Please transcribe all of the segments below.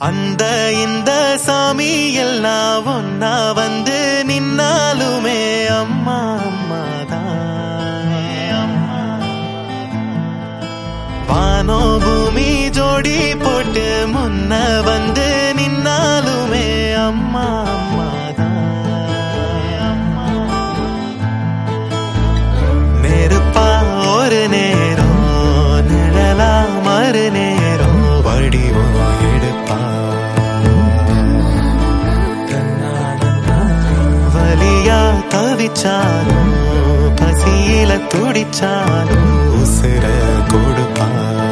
அந்த இந்த சாமி எல்லாம் ஒன்னா வந்து நின்னாலுமே அம்மா அம்மா வானோ பூமி ஜோடி போட்டு முன்ன வந்து நின்னாலுமே அம்மா அம்மா நெருப்பா ஒரு நேரம் நிழலா மறு நேரம் வடிவம் எடுப்பா வலியா தவிச்சாலும் பசியில துடிச்சாலும் உசுர கொடுப்பா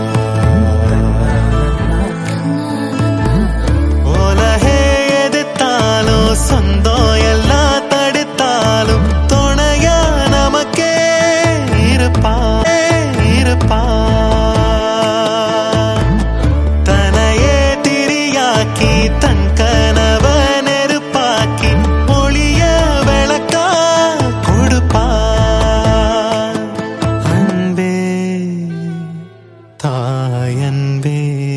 உலகே எதிர்த்தாலும் சொந்தம் எல்லாம் தடுத்தாலும் துணையா நமக்கே இருப்பா இருப்பா தனையே திரியாக்கி தன் கனவ நெருப்பாக்கி ஒளிய விளக்கா கொடுப்பா அன்பே தாயன்பே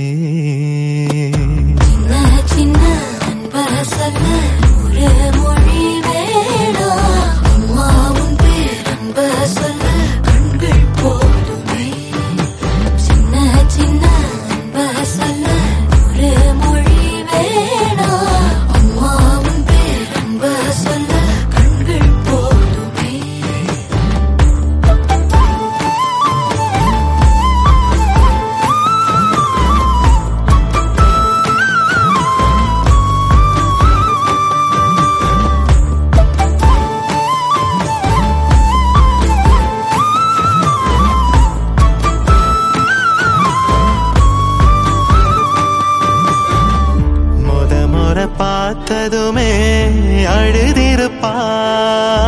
சின்ன சின்ன அன்ப சொல்ல ஒரு மொழி வேணாம் அம்மாவும் பேரன்ப சொல்ல கண்கள் போதுமே சின்ன சின்ன அன்ப சொல்ல ஒரு மொழி வேணாம் அம்மாவும் பேரன்ப சொல்ல கண்கள் போதுமே முத முறை பார்த்ததுமே அழுதிருப்பா